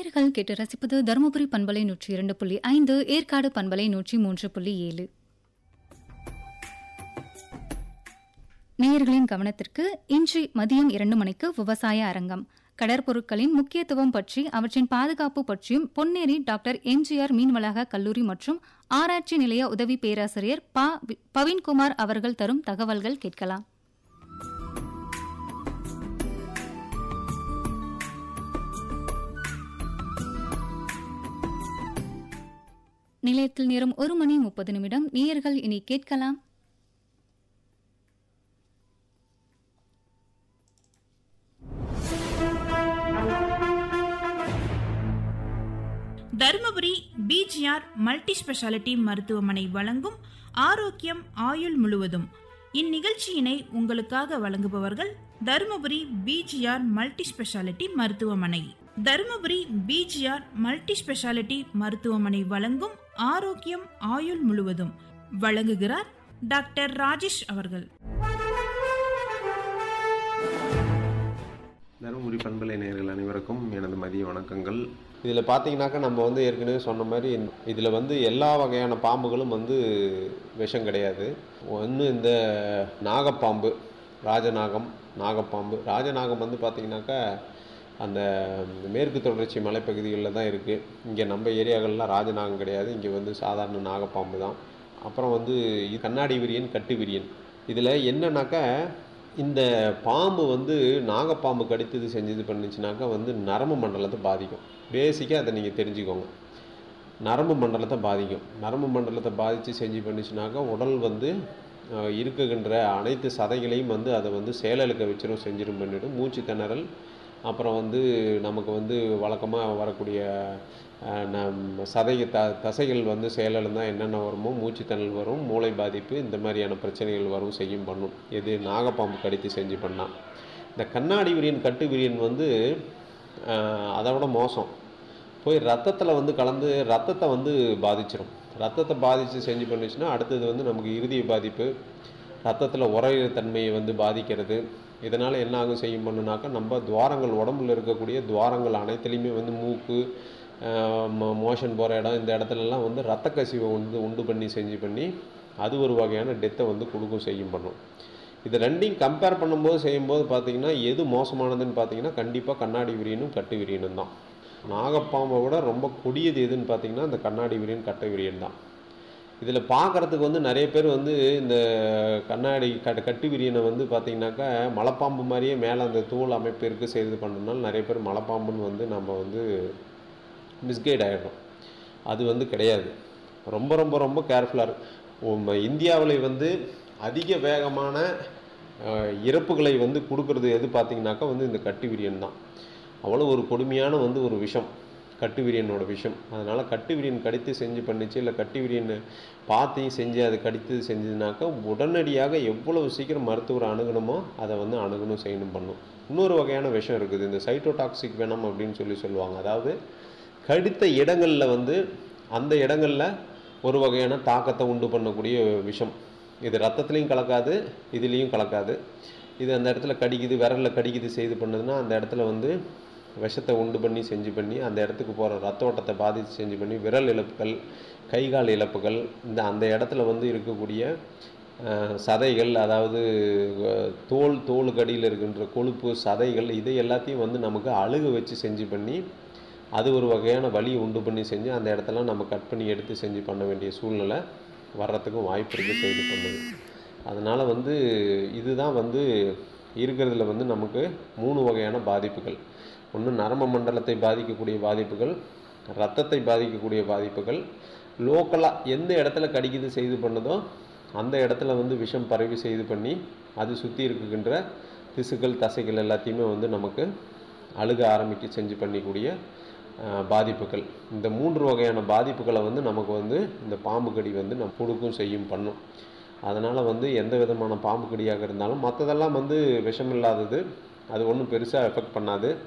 நேர்கள் கேட்டு ரசிப்பது தருமபுரி பண்பலை நூற்றி இரண்டு புள்ளி ஐந்து ஏற்காடு பண்பலை நூற்றி மூன்று புள்ளி ஏழு நேயர்களின் கவனத்திற்கு இன்று மதியம் இரண்டு மணிக்கு விவசாய அரங்கம் கடற்பொருட்களின் முக்கியத்துவம் பற்றி அவற்றின் பாதுகாப்பு பற்றியும் பொன்னேரி டாக்டர் எம்ஜிஆர் மீன்வளாக கல்லூரி மற்றும் ஆராய்ச்சி நிலைய உதவி பேராசிரியர் ப வி- பவீன்குமார் அவர்கள் தரும் தகவல்கள் கேட்கலாம் நிலையத்தில் நேரம் ஒரு மணி முப்பது நிமிடம் நேயர்கள் இனி கேட்கலாம் தருமபுரி பிஜிஆர் மல்டி ஸ்பெஷாலிட்டி மருத்துவமனை வழங்கும் ஆரோக்கியம் ஆயுள் முழுவதும் இந்நிகழ்ச்சியினை உங்களுக்காக வழங்குபவர்கள் தருமபுரி பிஜிஆர் மல்டி ஸ்பெஷாலிட்டி மருத்துவமனை தருமபுரி பிஜிஆர் மல்டி ஸ்பெஷாலிட்டி மருத்துவமனை வழங்கும் ஆரோக்கியம் ஆயுள் முழுவதும் வழங்குகிறார் டாக்டர் ராஜேஷ் அவர்கள் தருமபுரி பண்பலை நேயர்கள் அனைவருக்கும் எனது மதிய வணக்கங்கள் இதில் பார்த்தீங்கன்னாக்கா நம்ம வந்து ஏற்கனவே சொன்ன மாதிரி இதில் வந்து எல்லா வகையான பாம்புகளும் வந்து விஷம் கிடையாது ஒன்று இந்த நாகப்பாம்பு ராஜநாகம் நாகப்பாம்பு ராஜநாகம் வந்து பார்த்திங்கனாக்கா அந்த மேற்கு தொடர்ச்சி மலைப்பகுதிகளில் தான் இருக்குது இங்கே நம்ம ஏரியாக்கள்லாம் ராஜநாகம் கிடையாது இங்கே வந்து சாதாரண நாகப்பாம்பு தான் அப்புறம் வந்து இது கண்ணாடி விரியன் கட்டு விரியன் இதில் என்னன்னாக்கா இந்த பாம்பு வந்து நாகப்பாம்பு கடித்தது செஞ்சது பண்ணுச்சுனாக்கா வந்து நரம்பு மண்டலத்தை பாதிக்கும் பேசிக்காக அதை நீங்கள் தெரிஞ்சுக்கோங்க நரம்பு மண்டலத்தை பாதிக்கும் நரம்பு மண்டலத்தை பாதித்து செஞ்சு பண்ணுச்சுனாக்கா உடல் வந்து அஹ், இருக்குகின்ற அனைத்து சதைகளையும் வந்து அதை வந்து செயலிழக்க வச்சிரும் செஞ்சிரும் பண்ணிடும் மூச்சு திணறல் அப்புறம் வந்து நமக்கு வந்து வழக்கமாக வரக்கூடிய அஹ், நம் சதை த தசைகள் வந்து செயலிழந்தால் என்னென்ன வருமோ மூச்சு திணறல் வரும் மூளை பாதிப்பு இந்த மாதிரியான பிரச்சனைகள் வரும் செய்யும் பண்ணும் எது நாகப்பாம்பு கடித்து செஞ்சு பண்ணால் இந்த கண்ணாடி விரியன் கட்டு விரியன் வந்து அஹ், அதை விட மோசம் போய் ரத்தத்தில் வந்து கலந்து ரத்தத்தை வந்து பாதிச்சிரும் ரத்தத்தை பாதித்து செஞ்சு பண்ணுச்சுன்னா அடுத்தது வந்து நமக்கு இருதய பாதிப்பு ரத்தத்தில் உறையிற தன்மையை வந்து பாதிக்கிறது இதனால் என்ன ஆகும் செய்யும் பண்ணுனாக்கா நம்ம துவாரங்கள் உடம்புல இருக்கக்கூடிய துவாரங்கள் அனைத்துலேயுமே வந்து மூக்கு மோஷன் போகிற இடம் இந்த இடத்துலலாம் வந்து ரத்த கசிவை வந்து உண்டு பண்ணி செஞ்சு பண்ணி அது ஒரு வகையான டெத்தை வந்து கொடுக்கும் செய்யும் பண்ணும் இது ரெண்டையும் கம்பேர் பண்ணும்போது செய்யும்போது பார்த்தீங்கன்னா எது மோசமானதுன்னு பார்த்தீங்கன்னா கண்டிப்பாக கண்ணாடி விரியனும் கட்டு விரியனும் தான் நாகப்பாம்பை விட ரொம்ப கொடியது எதுன்னு பார்த்தீங்கன்னா இந்த கண்ணாடி விரியன் கட்டை விரியன் தான் இதில் பார்க்குறதுக்கு வந்து நிறைய பேர் வந்து இந்த கண்ணாடி கட் கட்டு விரியனை வந்து பார்த்தீங்கன்னாக்கா மலைப்பாம்பு மாதிரியே மேலே அந்த தூள் அமைப்பு இருக்குது செய்து பண்ணுறதுனால நிறைய பேர் மலைப்பாம்புன்னு வந்து நம்ம வந்து மிஸ்கைட் ஆகிடுறோம் அது வந்து கிடையாது ரொம்ப ரொம்ப ரொம்ப கேர்ஃபுல்லாக இருக்கும் இந்தியாவில் வந்து அதிக வேகமான அஹ், இறப்புகளை வந்து கொடுக்கறது எது பார்த்தீங்கன்னாக்கா வந்து இந்த கட்டு விரியன் தான் அவ்வளோ ஒரு கொடுமையான வந்து ஒரு விஷம் கட்டு விரியனோட விஷம் அதனால் கட்டு விரியன் கடித்து செஞ்சு பண்ணிச்சு இல்லை கட்டு விரியன் பார்த்தையும் செஞ்சு அதை கடித்து செஞ்சதுனாக்கா உடனடியாக எவ்வளவு சீக்கிரம் மருத்துவரை அணுகணுமோ அதை வந்து அணுகணும் செய்யணும் பண்ணும் இன்னொரு வகையான விஷம் இருக்குது இந்த சைட்டோடாக்சிக் வெனம் அப்படின்னு சொல்லி சொல்லுவாங்க அதாவது கடித்த இடங்களில் வந்து அந்த இடங்களில் ஒரு வகையான தாக்கத்தை உண்டு பண்ணக்கூடிய விஷம் இது ரத்தத்துலேயும் கலக்காது இதுலேயும் கலக்காது இது அந்த இடத்துல கடிக்குது விரலில் கடிக்குது செய்து பண்ணுதுன்னா அந்த இடத்துல வந்து விஷத்தை உண்டு பண்ணி செஞ்சு பண்ணி அந்த இடத்துக்கு போகிற ரத்த ஓட்டத்தை பாதித்து செஞ்சு பண்ணி விரல் இழப்புகள் கை கால் இழப்புகள் இந்த அந்த இடத்துல வந்து இருக்கக்கூடிய அஹ், சதைகள் அதாவது அஹ், தோல் தோலுக்கு அடியில் இருக்கின்ற கொழுப்பு சதைகள் இதை எல்லாத்தையும் வந்து நமக்கு அழுக வச்சு செஞ்சு பண்ணி அது ஒரு வகையான வலி உண்டு பண்ணி செஞ்சு அந்த இடத்துல நம்ம கட் பண்ணி எடுத்து செஞ்சு பண்ண வேண்டிய சூழ்நிலை வர்றதுக்கும் வாய்ப்பு இருக்குது செய்து பண்ணுது அதனால் வந்து இதுதான் வந்து இருக்கிறதுல வந்து நமக்கு மூணு வகையான பாதிப்புகள் ஒன்று நரம்பு மண்டலத்தை பாதிக்கக்கூடிய பாதிப்புகள் ரத்தத்தை பாதிக்கக்கூடிய பாதிப்புகள் லோக்கலாக எந்த இடத்துல கடிக்குது செய்து பண்ணுதோ அந்த இடத்துல வந்து விஷம் பரவி செய்து பண்ணி அது சுற்றி இருக்குகின்ற திசுக்கள் தசைகள் எல்லாத்தையுமே வந்து நமக்கு அழுக ஆரம்பிக்க செஞ்சு பண்ணிக்கூடிய அஹ், பாதிப்புகள் இந்த மூன்று வகையான பாதிப்புகளை வந்து நமக்கு வந்து இந்த பாம்பு கடி வந்து நம்ம கொடுக்கும் செய்யும் பண்ணும் அதனால் வந்து எந்த விதமான பாம்பு கடியாக இருந்தாலும் மற்றதெல்லாம் வந்து விஷமில்லாதது அது ஒன்றும் பெருசாக எஃபெக்ட் பண்ணாது